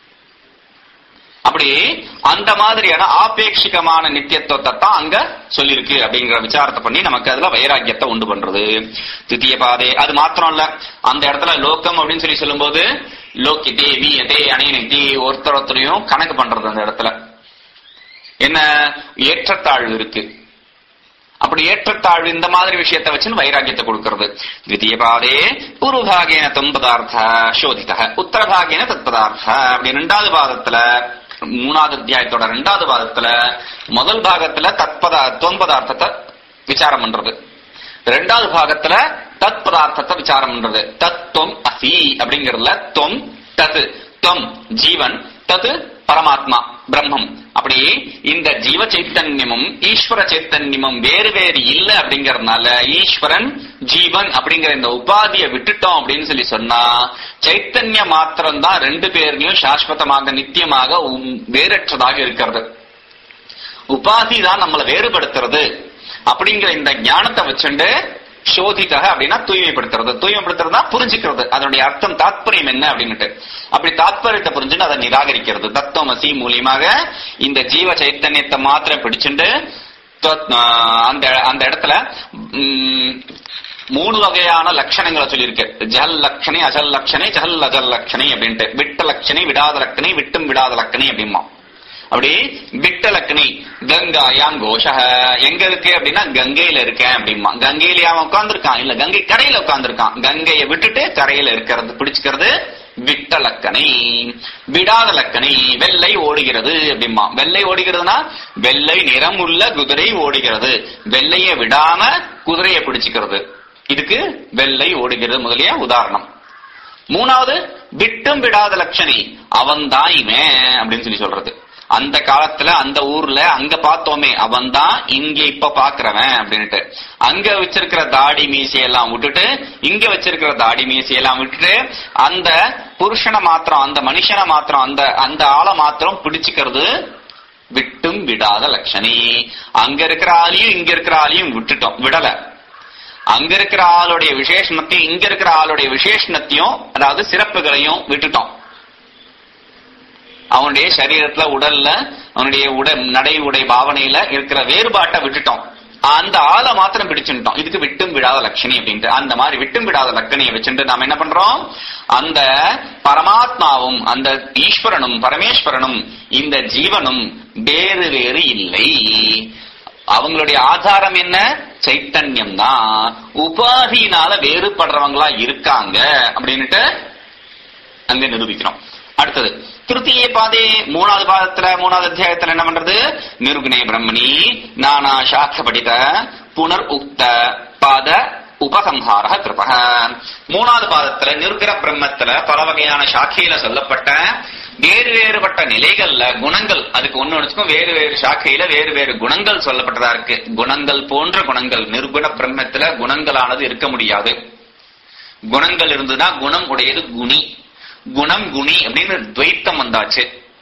அப்படி அந்த மாதிரியான ஆபேட்சிகமான நித்தியத்துவத்தை தான் அங்க சொல்லியிருக்கு அப்படிங்கிற விசாரத்தை பண்ணி நமக்கு அதுல வைராக்கியத்தை உண்டு பண்றது தித்திய பாதை அது மாத்திரம் இல்ல அந்த இடத்துல லோகம் அப்படின்னு சொல்லி சொல்லும்போது லோக்கி தே நீ தே அணையனை ஒருத்தர் ஒருத்தரையும் கணக்கு பண்றது அந்த இடத்துல என்ன ஏற்றத்தாழ்வு இருக்கு அப்படி ஏற்றத்தாழ்வு இந்த மாதிரி விஷயத்தை வச்சு வைராக்கியத்தை கொடுக்கிறது த்விତୀய பாதே பூர்வபாகேன தொம் பதார்த்த சோதித உத்தரபாகேன தத் பதார்த்த அப்படி ரெண்டாவது பாதத்துல மூணாவது அத்தியாயத்தோட ரெண்டாவது பாதத்துல முதல் பாகத்துல தத்பதா தொம் பதார்த்தத்தை விசாரம் பண்றது ரெண்டாவது பாகத்துல தத் பதார்த்தத்தை விசாரம் பண்றது தத்துவம் அசி அப்படிங்கறதுல தொம் தத் தொம் ஜீவன் தத் பரமாத்மா பிரம்மம் அப்படி இந்த ஜீவ சைத்தன்யமும் ஈஸ்வர சைத்தன்யமும் வேறு வேறு இல்ல அப்படிங்கறதுனால ஈஸ்வரன் ஜீவன் அப்படிங்கிற இந்த உபாதியை விட்டுட்டோம் அப்படின்னு சொல்லி சொன்னா சைத்தன்ய மாத்திரம் தான் ரெண்டு பேர்லயும் சாஸ்வதமாக நித்தியமாக உம் வேறற்றதாக இருக்கிறது உபாதி தான் நம்மளை வேறுபடுத்துறது அப்படிங்கிற இந்த ஞானத்தை வச்சுண்டு சோதித்தக அப்படின்னா தூய்மைப்படுத்துறது தூய்மைப்படுத்துறதுனா புரிஞ்சுக்கிறது அதனுடைய அர்த்தம் தாத்பரியம் என்ன அப்படின்னுட்டு அப்படி தாத்பரியத்தை புரிஞ்சுட்டு அதை நிராகரிக்கிறது தத்துவமசி மூலியமாக இந்த ஜீவ சைத்தன்யத்தை மாத்திரம் பிடிச்சுண்டு தத்- ஆஹ் அந்த அந்த இடத்துல உம், மூணு வகையான லட்சணங்களை சொல்லியிருக்கு ஜல் லட்சணை அஜல் லட்சணை ஜஹல் அஜல் லட்சணை அப்படின்ட்டு விட்ட லட்சணை விடாத லக்கணை விட்டும் விடாத லக்கணை அப்படிமா அப்படி விட்ட லக்னி கங்காயாம் கோஷக எங்க இருக்கு அப்படின்னா கங்கையில இருக்கேன் அப்படிமா கங்கையில அவன் உட்கார்ந்துருக்கான் இல்ல கங்கை கரையில உட்கார்ந்துருக்கான் கங்கையை விட்டுட்டு கரையில இருக்கிறது பிடிச்சுக்கிறது விட்ட லக்கணை விடாத லக்கணை வெள்ளை ஓடுகிறது அப்படிமா வெள்ளை ஓடுகிறதுனா வெள்ளை நிறம் உள்ள குதிரை ஓடுகிறது வெள்ளைய விடாம குதிரையை பிடிச்சுக்கிறது இதுக்கு வெள்ளை ஓடுகிறது முதலிய உதாரணம் மூணாவது விட்டும் விடாத லட்சணி அவன் தான் இவன் அப்படின்னு சொல்லி சொல்றது அந்த காலத்துல அந்த ஊர்ல அங்க பார்த்தோமே அவன் தான் இங்க இப்ப பாக்குறவன் அப்படின்ட்டு அங்க வச்சிருக்கிற தாடி மீசையெல்லாம் விட்டுட்டு இங்க வச்சிருக்கிற தாடி மீசையெல்லாம் விட்டுட்டு அந்த புருஷனை மாத்திரம் அந்த மனுஷனை மாத்திரம் அந்த அந்த ஆளை மாத்திரம் பிடிச்சுக்கிறது விட்டும் விடாத லட்சணி அங்க இருக்கிற ஆளையும் இங்க இருக்கிற ஆளையும் விட்டுட்டோம் விடல அங்க இருக்கிற ஆளுடைய விசேஷணத்தையும் இங்க இருக்கிற ஆளுடைய விசேஷணத்தையும் அதாவது சிறப்புகளையும் விட்டுட்டோம் அவனுடைய சரீரத்துல உடல்ல அவனுடைய உட நடை உடை பாவனையில இருக்கிற வேறுபாட்டை விட்டுட்டோம் அந்த ஆளை மாத்திரம் பிடிச்சுட்டோம் இதுக்கு விட்டும் விடாத லட்சணி அப்படின்ட்டு அந்த மாதிரி விட்டும் விடாத லக்கணியை வச்சுட்டு நாம என்ன பண்றோம் அந்த பரமாத்மாவும் அந்த ஈஸ்வரனும் பரமேஸ்வரனும் இந்த ஜீவனும் வேறு வேறு இல்லை அவங்களுடைய ஆதாரம் என்ன சைத்தன்யம் தான் உபாதியினால வேறுபடுறவங்களா இருக்காங்க அப்படின்னுட்டு அங்க நிரூபிக்கிறோம் அடுத்தது திருத்திய பாதே மூணாவது பாதத்துல மூணாவது அத்தியாயத்துல என்ன பண்றது நிருகுணே பிரம்மணி நானா சாக்க படித புனர் உக்த பாத உபசம்ஹார கிருபக மூணாவது பாதத்துல நிருகிற பிரம்மத்துல பல வகையான சாக்கையில சொல்லப்பட்ட வேறு வேறுபட்ட நிலைகள்ல குணங்கள் அதுக்கு ஒண்ணு வச்சுக்கும் வேறு வேறு சாக்கையில வேறு வேறு குணங்கள் சொல்லப்பட்டதா இருக்கு குணங்கள் போன்ற குணங்கள் நிர்குண பிரம்மத்துல குணங்களானது இருக்க முடியாது குணங்கள் இருந்ததுன்னா குணம் உடையது குணி குணம் குணி அப்படின்னு துவைத்தம் வந்தாச்சு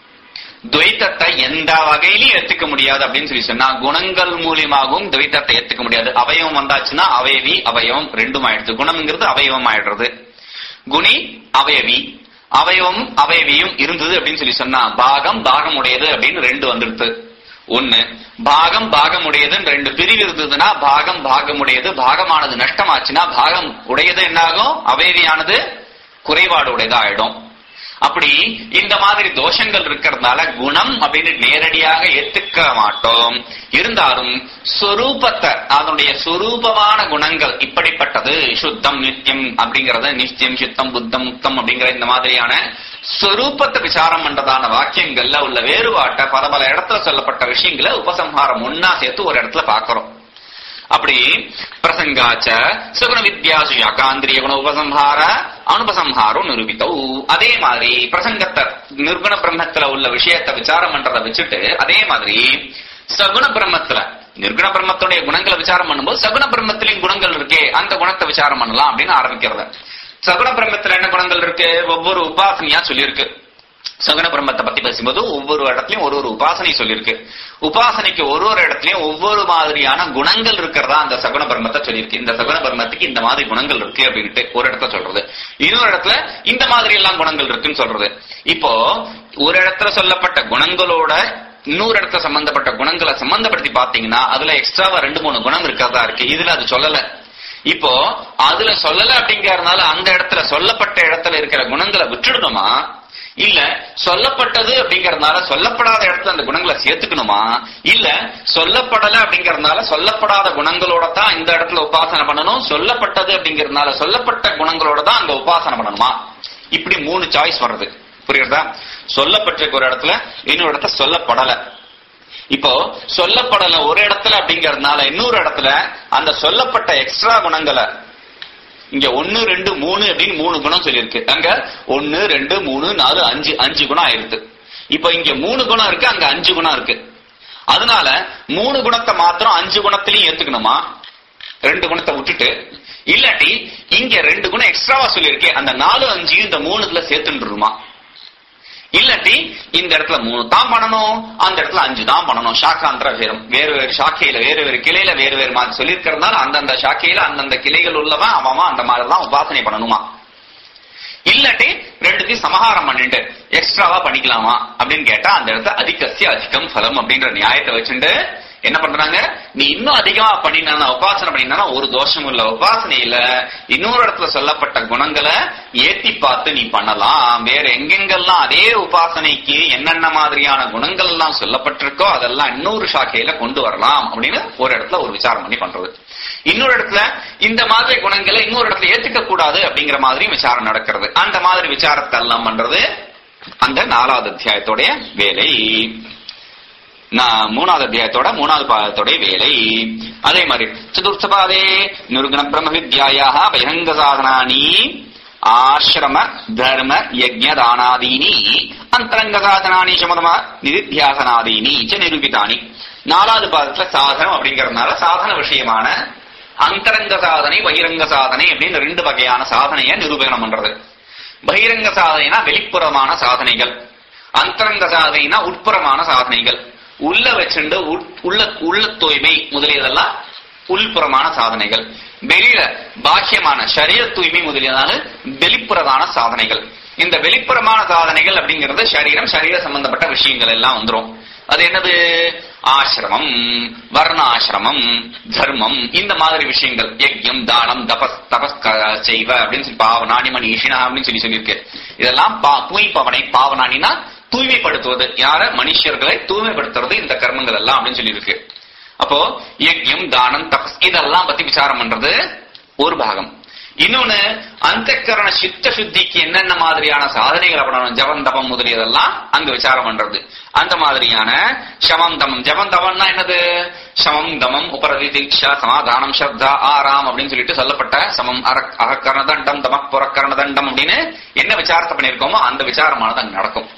துவைத்தத்தை எந்த வகையிலையும் ஏத்துக்க முடியாது அப்படின்னு சொல்லி சொன்னா குணங்கள் மூலியமாகவும் துவைத்தத்தை ஏத்துக்க முடியாது அவயவம் வந்தாச்சுன்னா அவயவி அவயவம் ரெண்டும் ஆயிடுது குணம்ங்கிறது அவயவம் ஆயிடுறது குணி அவயவி அவயவம் அவயவியும் இருந்தது அப்படின்னு சொல்லி சொன்னா பாகம் பாகம் உடையது அப்படின்னு ரெண்டு வந்துடுது ஒண்ணு பாகம் பாகம் உடையதுன்னு ரெண்டு பிரிவு இருந்ததுன்னா பாகம் பாகம் உடையது பாகமானது நஷ்டமாச்சுன்னா பாகம் உடையது என்னாகும் அவயவியானது குறைபாடு உடையதா ஆயிடும் அப்படி இந்த மாதிரி தோஷங்கள் இருக்கிறதுனால குணம் அப்படின்னு நேரடியாக ஏத்துக்க மாட்டோம் இருந்தாலும் சொரூபத்தை அதனுடைய சொரூபமான குணங்கள் இப்படிப்பட்டது சுத்தம் நித்தியம் அப்படிங்கறத நித்தியம் சுத்தம் புத்தம் முத்தம் அப்படிங்கிற இந்த மாதிரியான சொரூபத்தை விசாரம் பண்றதான வாக்கியங்கள்ல உள்ள வேறுபாட்டை பல பல இடத்துல சொல்லப்பட்ட விஷயங்களை உபசம்ஹாரம் ஒன்னா சேர்த்து ஒரு இடத்துல பாக்குறோம் அப்படி பிரசங்காச்ச சுகுண வித்யாசு யாகாந்திரிய குண உபசம்ஹார அனுபசம்ஹாரம் நிரூபித்தவு அதே மாதிரி பிரசங்கத்தை நிர்குண பிரம்மத்துல உள்ள விஷயத்தை விசாரம் பண்றதை வச்சுட்டு அதே மாதிரி சகுண பிரம்மத்துல நிர்குண பிரம்மத்துடைய குணங்களை விசாரம் பண்ணும்போது சகுண பிரம்மத்திலையும் குணங்கள் இருக்கே அந்த குணத்தை விசாரம் பண்ணலாம் அப்படின்னு ஆரம்பிக்கிறது சகுண பிரம்மத்துல என்ன குணங்கள் இருக்கு ஒவ்வொரு உபாசனையா சொல்லியிருக்கு சகுன பிரம்மத்தை பத்தி பேசும்போது ஒவ்வொரு இடத்துலயும் ஒரு ஒரு உபாசனை சொல்லியிருக்கு உபாசனைக்கு ஒரு ஒரு இடத்துலயும் ஒவ்வொரு மாதிரியான குணங்கள் இருக்கிறதா அந்த சகுன பிரம்மத்தை சொல்லியிருக்கு இந்த சகுன பிரம்மத்துக்கு இந்த மாதிரி குணங்கள் இருக்கு அப்படின்ட்டு ஒரு இடத்துல சொல்றது இன்னொரு இடத்துல இந்த மாதிரி எல்லாம் குணங்கள் இருக்குன்னு சொல்றது இப்போ ஒரு இடத்துல சொல்லப்பட்ட குணங்களோட இன்னொரு இடத்துல சம்பந்தப்பட்ட குணங்களை சம்பந்தப்படுத்தி பாத்தீங்கன்னா அதுல எக்ஸ்ட்ராவா ரெண்டு மூணு குணம் இருக்கிறதா இருக்கு இதுல அது சொல்லல இப்போ அதுல சொல்லல அப்படிங்கறதுனால அந்த இடத்துல சொல்லப்பட்ட இடத்துல இருக்கிற குணங்களை விட்டுடணுமா இல்ல சொல்லப்பட்டது அப்படிங்கறதுனால சொல்லப்படாத இடத்துல அந்த குணங்களை சேர்த்துக்கணுமா இல்ல சொல்லப்படல அப்படிங்கறதுனால சொல்லப்படாத குணங்களோட தான் இந்த இடத்துல உபாசனை பண்ணணும் சொல்லப்பட்டது அப்படிங்கறதுனால சொல்லப்பட்ட குணங்களோட தான் அங்க உபாசனை பண்ணணுமா இப்படி மூணு சாய்ஸ் வர்றது புரியுறதா சொல்லப்பட்டிருக்க ஒரு இடத்துல இன்னொரு இடத்துல சொல்லப்படல இப்போ சொல்லப்படல ஒரு இடத்துல அப்படிங்கறதுனால இன்னொரு இடத்துல அந்த சொல்லப்பட்ட எக்ஸ்ட்ரா குணங்களை இங்க ஒன்னு ரெண்டு மூணு அப்படின்னு மூணு குணம் சொல்லியிருக்கு அங்க ஒன்னு ரெண்டு மூணு நாலு அஞ்சு அஞ்சு குணம் ஆயிருக்கு இப்ப இங்க மூணு குணம் இருக்கு அங்க அஞ்சு குணம் இருக்கு அதனால மூணு குணத்தை மாத்திரம் அஞ்சு குணத்திலையும் ஏத்துக்கணுமா ரெண்டு குணத்தை விட்டுட்டு இல்லாட்டி இங்க ரெண்டு குணம் எக்ஸ்ட்ராவா சொல்லியிருக்கே அந்த நாலு அஞ்சையும் இந்த மூணுல சேர்த்துருமா இல்லாட்டி இந்த இடத்துல மூணு தான் பண்ணணும் அந்த இடத்துல அஞ்சு தான் பண்ணணும் சாக்காந்திர வேறும் வேறு வேறு சாக்கையில வேறு வேறு கிளையில வேறு வேறு மாதிரி சொல்லியிருக்கிறதுனால அந்தந்த சாக்கையில அந்தந்த கிளைகள் உள்ளவன் அவன் அந்த மாதிரி தான் உபாசனை பண்ணணுமா இல்லாட்டி ரெண்டுத்தையும் சமஹாரம் பண்ணிட்டு எக்ஸ்ட்ராவா பண்ணிக்கலாமா அப்படின்னு கேட்டா அந்த இடத்துல அதிகசிய அதிகம் பலம் அப்படின்ற நியாயத்தை வச்சுட்டு என்ன பண்றாங்க நீ இன்னும் அதிகமா பண்ணினா உபாசனை பண்ணினா ஒரு தோஷமும் இல்ல உபாசனையில இன்னொரு இடத்துல சொல்லப்பட்ட குணங்களை ஏத்தி பார்த்து நீ பண்ணலாம் வேற எங்கெங்கெல்லாம் அதே உபாசனைக்கு என்னென்ன மாதிரியான குணங்கள் எல்லாம் சொல்லப்பட்டிருக்கோ அதெல்லாம் இன்னொரு சாக்கையில கொண்டு வரலாம் அப்படின்னு ஒரு இடத்துல ஒரு விசாரம் பண்ணி பண்றது இன்னொரு இடத்துல இந்த மாதிரி குணங்களை இன்னொரு இடத்துல ஏத்துக்க கூடாது அப்படிங்கிற மாதிரி விசாரம் நடக்கிறது அந்த மாதிரி விசாரத்தை எல்லாம் பண்றது அந்த நாலாவது அத்தியாயத்தோடைய வேலை நான் மூணாவது அத்தியாயத்தோட மூணாவது பாதத்தோடைய வேலை அதே மாதிரி சதுர்த்த பாதே நிருகுண பிரம்ம வித்யாயாக பகிரங்க சாதனானி ஆசிரம தர்ம யஜ்ஞ தானாதீனி அந்தரங்க சாதனானி சமதம நிதித்தியாசனாதீனி ச நிரூபிதானி நாலாவது பாதத்துல சாதனம் அப்படிங்கறதுனால சாதன விஷயமான அந்தரங்க சாதனை பகிரங்க சாதனை அப்படின்னு ரெண்டு வகையான சாதனையை நிரூபணம் பண்றது பகிரங்க சாதனைனா வெளிப்புறமான சாதனைகள் அந்தரங்க சாதனைனா உட்புறமான சாதனைகள் உள்ள வச்சுண்டு உட்- உள்ள உள்ள தூய்மை முதலியதெல்லாம் உள்புறமான சாதனைகள் வெளியில பாக்கியமான சரீர தூய்மை முதலியதான வெளிப்புறமான சாதனைகள் இந்த வெளிப்புறமான சாதனைகள் அப்படிங்கிறது சரீரம் சரீர சம்பந்தப்பட்ட விஷயங்கள் எல்லாம் வந்துரும் அது என்னது ஆசிரமம் வர்ணாசிரமம் தர்மம் இந்த மாதிரி விஷயங்கள் யஜ்யம் தானம் தபஸ் தபஸ் க- செய்வ அப்படின்னு சொல்லி பாவனானி மணிஷினா அப்படின்னு சொல்லி சொல்லியிருக்கு இதெல்லாம் பா- தூய் பவனை பாவனானினா தூய்மைப்படுத்துவது யார மனுஷர்களை தூய்மைப்படுத்துறது இந்த கர்மங்கள் எல்லாம் அப்படின்னு சொல்லியிருக்கு அப்போ யஜ்யம் தானம் தபஸ் இதெல்லாம் பத்தி விசாரம் பண்றது ஒரு பாகம் இன்னொன்னு அந்தக்கரண சித்த சுத்திக்கு என்னென்ன மாதிரியான சாதனைகள் பண்ணணும் ஜபம் தபம் முதலியதெல்லாம் அங்க விசாரம் பண்றது அந்த மாதிரியான சமம் தமம் ஜபம் தபம்னா என்னது சமம் தமம் உபரதி தீட்சா சமாதானம் ஸ்ரத்தா ஆராம் அப்படின்னு சொல்லிட்டு சொல்லப்பட்ட சமம் அர அகக்கரண தண்டம் தம புறக்கரண தண்டம் அப்படின்னு என்ன விசாரத்தை பண்ணியிருக்கோமோ அந்த விசாரமானது அங்க நடக்கும்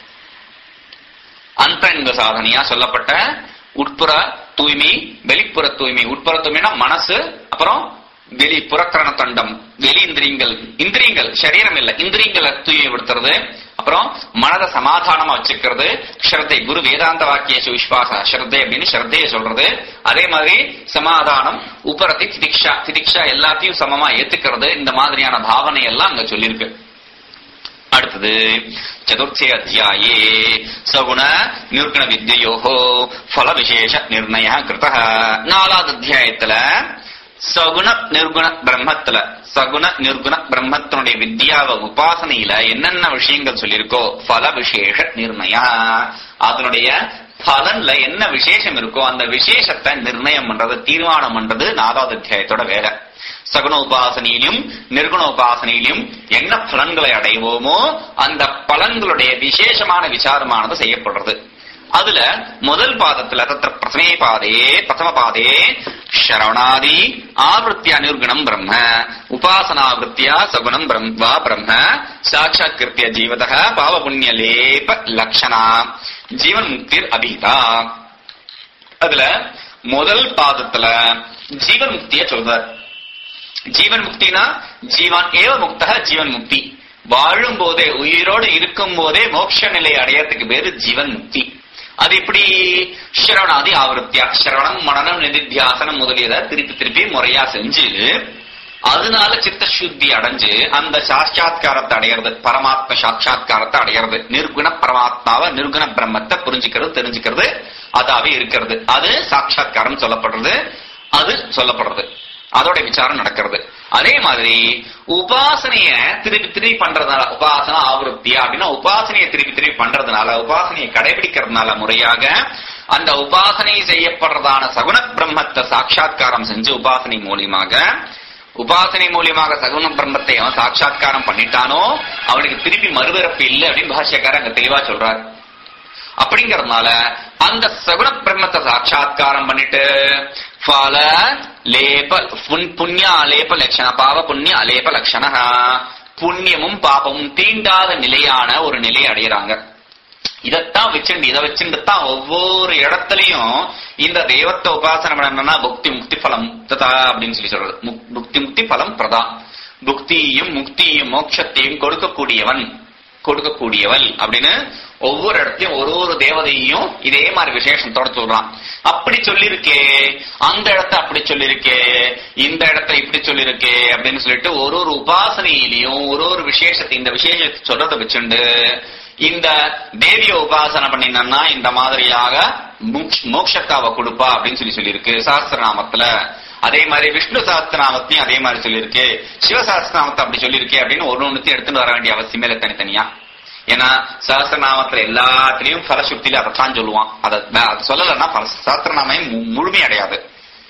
அந்தரங்க சாதனையா சொல்லப்பட்ட உட்புற தூய்மை வெளிப்புற தூய்மை உட்புற தூய்மைனா மனசு அப்புறம் வெளி புறக்கரண தண்டம் வெளி இந்திரியங்கள் இந்திரியங்கள் சரீரம் இல்ல இந்திரியங்களை தூய்மைப்படுத்துறது அப்புறம் மனதை சமாதானமா வச்சுக்கிறது ஸ்ரத்தை குரு வேதாந்த வாக்கிய விஸ்வாச ஸ்ரத்தை அப்படின்னு ஸ்ரத்தைய சொல்றது அதே மாதிரி சமாதானம் உபரத்தி திதிக்ஷா திதிக்ஷா எல்லாத்தையும் சமமா ஏத்துக்கிறது இந்த மாதிரியான பாவனை எல்லாம் அங்க சொல்லியிருக்கு அடுத்தது சதுர்த்தே அத்தியாயே சகுண நிர்குண வித்யோஹோ ஃபல விசேஷ நிர்ணய கிருத நாலாவது அத்தியாயத்துல சகுண நிர்குண பிரம்மத்துல சகுண நிர்குண பிரம்மத்தினுடைய வித்யாவ உபாசனையில என்னென்ன விஷயங்கள் சொல்லியிருக்கோ ஃபல விசேஷ நிர்ணய அதனுடைய பலன்ல என்ன விசேஷம் இருக்கோ அந்த விசேஷத்தை நிர்ணயம் பண்றது தீர்மானம் பண்றது நாலாவது அத்தியாயத்தோட வேலை சகுண உபாசனையிலும் நிர்குண உபாசனையிலும் என்ன பலன்களை அடைவோமோ அந்த பலன்களுடைய விசேஷமான விசாரமானது செய்யப்படுறது அதுல முதல் பாதத்துல தத்திர பிரதமே பாதே பிரதம பாதே ஸ்ரவணாதி ஆவருத்தியா நிர்குணம் பிரம்ம உபாசனாவிருத்தியா சகுணம் பிரம் வா பிரம்ம சாட்சாத்கிருத்திய ஜீவத பாவ புண்ணிய லேப லக்ஷணா ஜீவன் முக்திர் அபீதா அதுல முதல் பாதத்துல ஜீவன் முக்திய சொல்றார் ஜீவன் முக்தினா ஜீவன் ஏவ முக்தக ஜீவன் முக்தி வாழும் போதே உயிரோடு இருக்கும் போதே மோட்ச நிலை அடையறதுக்கு பேரு ஜீவன் முக்தி அது எப்படி ஸ்ரவணாதி ஆவருத்தியா ஸ்ரவணம் மனநம் நிதித்தியாசனம் முதலியதை திருப்பி திருப்பி முறையா செஞ்சு அதனால சித்த சுத்தி அடைஞ்சு அந்த சாட்சாத்காரத்தை அடையிறது பரமாத்ம சாட்சாத்காரத்தை அடையிறது நிர்குண பரமாத்மாவை நிர்குண பிரம்மத்தை புரிஞ்சுக்கிறது தெரிஞ்சுக்கிறது அதாவே இருக்கிறது அது சாட்சாத்காரம் சொல்லப்படுறது அது சொல்லப்படுறது அதோட விசாரம் நடக்கிறது அதே மாதிரி உபாசனைய திருப்பி திருப்பி பண்றதுனால உபாசனா ஆவருத்தியா அப்படின்னா உபாசனையை திருப்பி திருப்பி பண்றதுனால உபாசனையை கடைபிடிக்கிறதுனால முறையாக அந்த உபாசனை செய்யப்படுறதான சகுண பிரம்மத்தை சாட்சாத்காரம் செஞ்சு உபாசனை மூலியமாக உபாசனை மூலியமாக சகுண பிரம்மத்தை அவன் சாட்சாத்காரம் பண்ணிட்டானோ அவனுக்கு திருப்பி மறுபிறப்பு இல்லை அப்படின்னு பாஷ்யக்காரர் அங்க தெளிவா சொல்றார் அப்படிங்கறதுனால அந்த சகுண பிரம்மத்தை சாட்சாத்காரம் பண்ணிட்டு பல லேப புன்- புண்ணிய அலேப லட்சண பாவ புண்ணிய அலேப லட்சண புண்ணியமும் பாபமும் தீண்டாத நிலையான ஒரு நிலை அடையறாங்க இதத்தான் வச்சுண்டு இதை வச்சுட்டு தான் ஒவ்வொரு இடத்துலயும் இந்த தெய்வத்தை உபாசனை பண்ணணும்னா புக்தி முக்தி பலம் ததா அப்படின்னு சொல்லி சொல்றது முக்- புக்தி முக்தி பலம் பிரதா புக்தியையும் முக்தியையும் மோட்சத்தையும் கொடுக்கக்கூடியவன் கொடுக்கக்கூடியவள் அப்படின்னு ஒவ்வொரு இடத்தையும் ஒரு ஒரு தேவதையும் இதே மாதிரி விசேஷத்தோட சொல்றான் அப்படி சொல்லிருக்கே அந்த இடத்த அப்படி சொல்லிருக்கே இந்த இடத்த இப்படி சொல்லிருக்கே அப்படின்னு சொல்லிட்டு ஒரு ஒரு உபாசனையிலையும் ஒரு ஒரு விசேஷத்தை இந்த விசேஷத்தை சொல்றதை வச்சுண்டு இந்த தேவிய உபாசனை பண்ணினா இந்த மாதிரியாக மோக்ஷ- மோட்சத்தை அவ கொடுப்பா அப்படின்னு சொல்லி சொல்லியிருக்கு சாஸ்திரநாமத்துல அதே மாதிரி விஷ்ணு சாஸ்திரநாமத்தையும் அதே மாதிரி சொல்லியிருக்கு சிவசாஸ்திரநாமத்தை அப்படி சொல்லியிருக்கே அப்படின்னு ஒரு ஒண்ணுத்தையும் எடுத்துட்டு வர வேண்டிய அவசியமே இல்லை தனித்தனியா ஏன்னா சாஸ்திரநாமத்துல எல்லாத்திலையும் பலசுத்தில அதைத்தான் சொல்லுவான் அதை அதை சொல்லலைன்னா பல- சாஸ்திரநாமம் மு- முழுமை அடையாது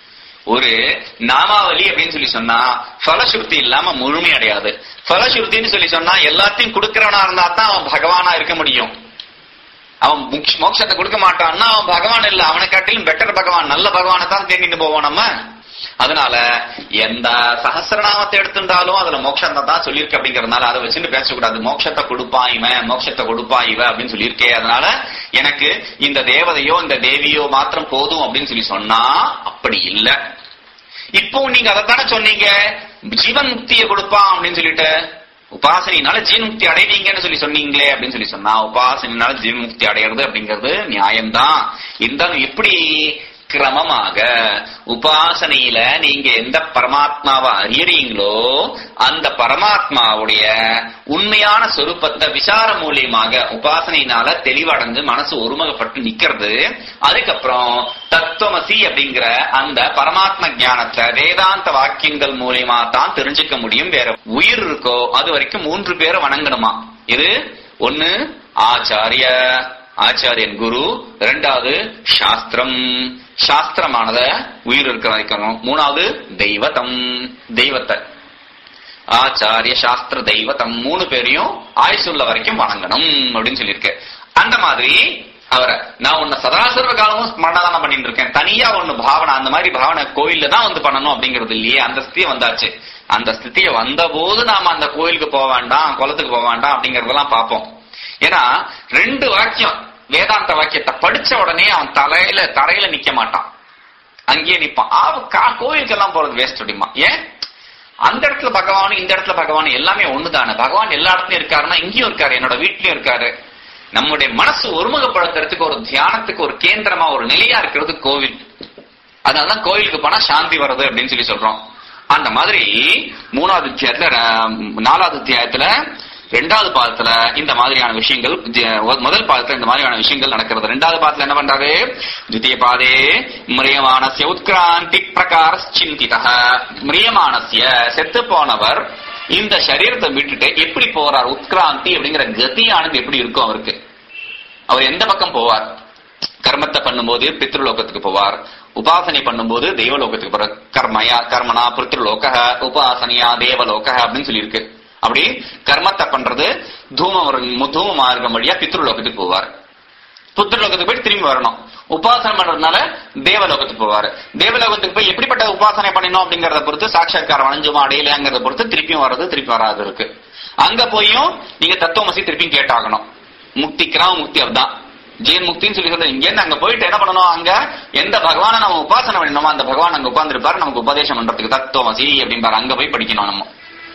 ஒரு நாமாவலி அப்படின்னு சொல்லி சொன்னா பலசுருத்தி இல்லாம முழுமை அடையாது பலசுருத்தின்னு சொல்லி சொன்னா எல்லாத்தையும் கொடுக்கிறவனா இருந்தா தான் அவன் பகவானா இருக்க முடியும் அவன் முக்ஷ- மோட்சத்தை கொடுக்க மாட்டான்னா அவன் பகவான் இல்ல அவனை காட்டிலும் பெட்டர் பகவான் நல்ல பகவானை தான் தேடிட்டு போவோம் நம்ம அதனால எந்த சகசிரநாமத்தை எடுத்திருந்தாலும் அதுல மோட்சத்தை தான் சொல்லியிருக்கு அப்படிங்கறதுனால அதை வச்சுட்டு பேசக்கூடாது மோட்சத்தை கொடுப்பான் இவன் மோட்சத்தை கொடுப்பான் இவ அப்படின்னு சொல்லியிருக்கே அதனால எனக்கு இந்த தேவதையோ இந்த தேவியோ மாத்திரம் போதும் அப்படின்னு சொல்லி சொன்னா அப்படி இல்ல இப்போ நீங்க அதைத்தானே சொன்னீங்க ஜீவன் முக்தியை கொடுப்பான் அப்படின்னு சொல்லிட்டு உபாசனையினால ஜீவன் முக்தி அடைவீங்கன்னு சொல்லி சொன்னீங்களே அப்படின்னு சொல்லி சொன்னா உபாசனையினால ஜீவன் முக்தி அடையிறது அப்படிங்கிறது நியாயம்தான் இருந்தாலும் எப்படி கிரமமாக உபாசனையில நீங்க எந்த பரமாத்மாவை அறியறீங்களோ அந்த பரமாத்மாவுடைய உண்மையான சொரூபத்தை விசாரம் மூலியமாக உபாசனையினால தெளிவடைஞ்சு மனசு ஒருமுகப்பட்டு நிக்கிறது அதுக்கப்புறம் தத்துவமசி அப்படிங்கிற அந்த பரமாத்ம ஞானத்தை வேதாந்த வாக்கியங்கள் மூலியமா தான் தெரிஞ்சுக்க முடியும் வேற உயிர் இருக்கோ அது வரைக்கும் மூன்று பேரை வணங்கணுமா இது ஒன்னு ஆச்சாரிய ஆச்சாரியன் குரு இரண்டாவது சாஸ்திரம் சாஸ்திரமானத உயிர் இருக்கிற வரைக்கும் மூணாவது தெய்வத்தம் தெய்வத்தை ஆச்சாரிய சாஸ்திர தெய்வத்தம் மூணு பேரையும் ஆயுசுள்ள வரைக்கும் வணங்கணும் அப்படின்னு சொல்லியிருக்கு அந்த மாதிரி அவரை நான் உன்னை சதாசர்வ காலமும் ஸ்மரணதானம் பண்ணிட்டு இருக்கேன் தனியா ஒண்ணு பாவனை அந்த மாதிரி பாவனை கோயில்ல தான் வந்து பண்ணணும் அப்படிங்கிறது இல்லையே அந்த ஸ்திதி வந்தாச்சு அந்த ஸ்திதியை வந்த போது நாம அந்த கோயிலுக்கு போக வேண்டாம் குளத்துக்கு போக வேண்டாம் அப்படிங்கறதெல்லாம் பார்ப்போம் ஏன்னா ரெண்டு வாக்கியம் வேதாந்த வாக்கியத்தை படிச்ச உடனே அவன் தலையில தரையில நிக்க மாட்டான் அங்கேயே நிப்பான் ஆ, கா- கோயிலுக்கெல்லாம் போறது வேஸ்ட் அப்படிமா ஏன் அந்த இடத்துல பகவான் இந்த இடத்துல பகவான் எல்லாமே ஒண்ணுதானே பகவான் எல்லா இடத்துலயும் இருக்காருன்னா இங்கேயும் இருக்காரு என்னோட வீட்லயும் இருக்காரு நம்முடைய மனசு ஒருமுகப்படுத்துறதுக்கு ஒரு தியானத்துக்கு ஒரு கேந்திரமா ஒரு நிலையா இருக்கிறது கோவில் அதனாலதான் கோயிலுக்கு போனா சாந்தி வருது அப்படின்னு சொல்லி சொல்றோம் அந்த மாதிரி மூணாவது அத்தியாயத்துல ர- நாலாவது அத்தியாயத்துல ரெண்டாவது பாதத்துல இந்த மாதிரியான விஷயங்கள் ஜ- முதல் பாதத்துல இந்த மாதிரியான விஷயங்கள் நடக்கிறது ரெண்டாவது பாதத்துல என்ன பண்றாரு தித்திய பாதே மிரியமானசிய உத்கிராந்தி பிரகார சிந்தித மிரியமானசிய செத்து போனவர் இந்த சரீரத்தை விட்டுட்டு எப்படி போறார் உத்கிராந்தி அப்படிங்கிற கதியானது எப்படி இருக்கும் அவருக்கு அவர் எந்த பக்கம் போவார் கர்மத்தை பண்ணும்போது பித்ருலோகத்துக்கு போவார் உபாசனை பண்ணும்போது தெய்வலோகத்துக்கு போறார் கர்மயா கர்மனா பித்ருலோக உபாசனையா தேவலோக அப்படின்னு சொல்லியிருக்கு அப்படி கர்மத்தை பண்றது தூம தூம மார்க்கம் வழியா பித்ருலோகத்துக்கு போவார் புத்திரலோகத்துக்கு போய் திரும்பி வரணும் உபாசனை பண்றதுனால தேவலோகத்துக்கு போவாரு தேவலோகத்துக்கு போய் எப்படிப்பட்ட உபாசனை பண்ணணும் அப்படிங்கறத பொறுத்து சாட்சாத்காரம் அணைஞ்சுமா அடையலையாங்கிறத பொறுத்து திருப்பியும் வர்றது திருப்பி வராது இருக்கு அங்க போயும் நீங்க தத்துவமசி திருப்பியும் கேட்டாகணும் முக்திக்கிறான் முக்தி அதுதான் ஜீவன் முக்தின்னு சொல்லி சொல்றது இங்க இருந்து அங்க போயிட்டு என்ன பண்ணணும் அங்க எந்த பகவானை நம்ம உபாசனை பண்ணணுமோ அந்த பகவான் அங்க உட்கார்ந்துருப்பாரு நமக்கு உபதேசம் பண்றதுக்கு தத்துவமசி அப்படின்பாரு அங்க போய் படிக்கணும் நம்ம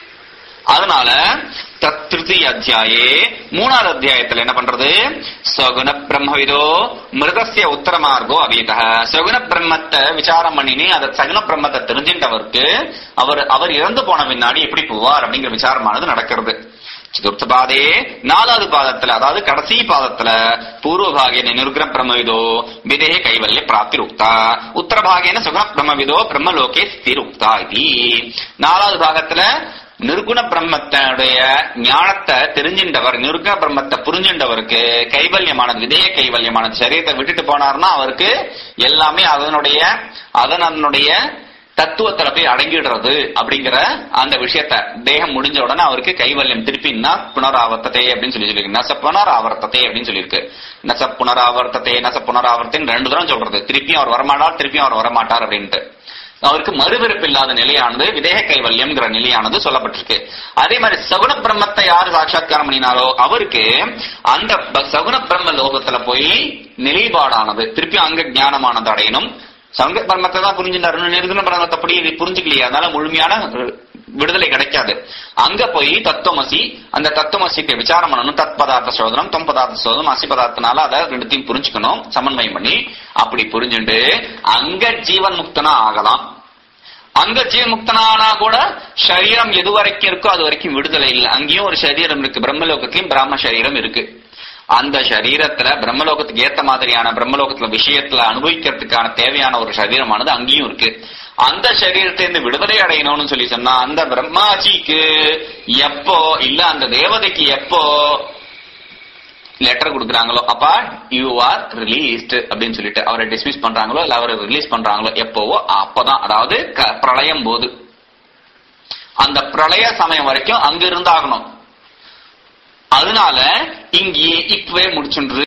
அதனால தத் திருத்தீய அத்தியாயே மூணாவது அத்தியாயத்துல என்ன பண்றது சகுண பிரம்மவிதோ மிருதசிய உத்தர மார்க்கோ அபீத சகுண பிரம்மத்தை விசாரம் பண்ணினி அதை சகுண பிரம்மத்தை தெரிஞ்சின்றவருக்கு அவர் அவர் இறந்து போன பின்னாடி எப்படி போவார் அப்படிங்கிற விசாரமானது நடக்கிறது சதுர்த்த பாதே நாலாவது பாதத்துல அதாவது கடைசி பாதத்துல பூர்வபாகேன நிருக்ர பிரம்மவிதோ விதேக கைவல்ய பிராப்தி உக்தா உத்தர பாகேன சுகுண பிரம்மவிதோ பிரம்மலோகே ஸ்திருக்தா இது நாலாவது பாகத்துல நிர்குண பிரம்மத்தனுடைய ஞானத்தை தெரிஞ்சின்றவர் நிர்குண பிரம்மத்தை புரிஞ்சின்றவருக்கு கைவல்யமானது விதேய கைவல்யமானது சரீரத்தை விட்டுட்டு போனார்னா அவருக்கு எல்லாமே அதனுடைய அதனுடைய தத்துவத்துல போய் அடங்கிடுறது அப்படிங்கிற அந்த விஷயத்த தேகம் முடிஞ்ச உடனே அவருக்கு கைவல்யம் திருப்பின்னா புனராவர்த்தத்தை அப்படின்னு சொல்லி சொல்லியிருக்கு நச புனராவர்த்தத்தை அப்படின்னு சொல்லியிருக்கு நச புனராவர்த்தத்தை நச புனராவர்த்தன் ரெண்டு தரம் சொல்றது திருப்பியும் அவர் வரமாட்டார் திருப்பியும் அவர் வரமாட்டார் அப்படின்ட்டு அவருக்கு மறுபிறப்பு இல்லாத நிலையானது விதேக கைவல்யம்ங்கிற நிலையானது சொல்லப்பட்டிருக்கு அதே மாதிரி சகுன பிரம்மத்தை யார் சாட்சாத்காரம் பண்ணினாரோ அவருக்கு அந்த ப- சகுன பிரம்ம லோகத்துல போய் நிலைப்பாடானது திருப்பி அங்க ஞானமானது அடையணும் சங்க பிரம்மத்தை தான் புரிஞ்சுட்டாரு நிர்குண பிரம்மத்தை அப்படி இது புரிஞ்சுக்கலையே அதனால முழுமையான அஹ், விடுதலை கிடைக்காது அங்க போய் தத்துவமசி அந்த தத்துவமசிக்கு விசாரம் பண்ணணும் தத் பதார்த்த சோதனம் தொம் பதார்த்த சோதனம் அசி பதார்த்தனால அதை ரெண்டுத்தையும் புரிஞ்சுக்கணும் சமன்வயம் பண்ணி அப்படி புரிஞ்சுண்டு அங்க ஜீவன் முக்தனா ஆகலாம் அங்க ஜீவன் முக்தனானா கூட சரீரம் எது வரைக்கும் இருக்கோ அது வரைக்கும் விடுதலை இல்லை அங்கேயும் ஒரு சரீரம் இருக்கு பிரம்மலோகத்திலயும் பிராம சரீரம் இருக்கு அந்த சரீரத்துல பிரம்மலோகத்துக்கு ஏத்த மாதிரியான பிரம்மலோகத்துல விஷயத்துல அனுபவிக்கிறதுக்கான தேவையான ஒரு சரீரமானது அங்கேயும் இருக்கு அந்த சரீரத்தை இருந்து விடுதலை அடையணும்னு சொல்லி சொன்னா அந்த பிரம்மாஜிக்கு எப்போ இல்ல அந்த தேவதைக்கு எப்போ லெட்டர் கொடுக்குறாங்களோ அப்பா யூ ஆர் ரிலீஸ்ட் அப்படின்னு சொல்லிட்டு அவரை டிஸ்மிஸ் பண்றாங்களோ இல்ல அவரை ரிலீஸ் பண்றாங்களோ எப்போவோ அப்பதான் அதாவது க- பிரளயம் போது அந்த பிரளய சமயம் வரைக்கும் அங்க இருந்தாகணும் அதனால இங்கேயே இப்பவே முடிச்சுன்று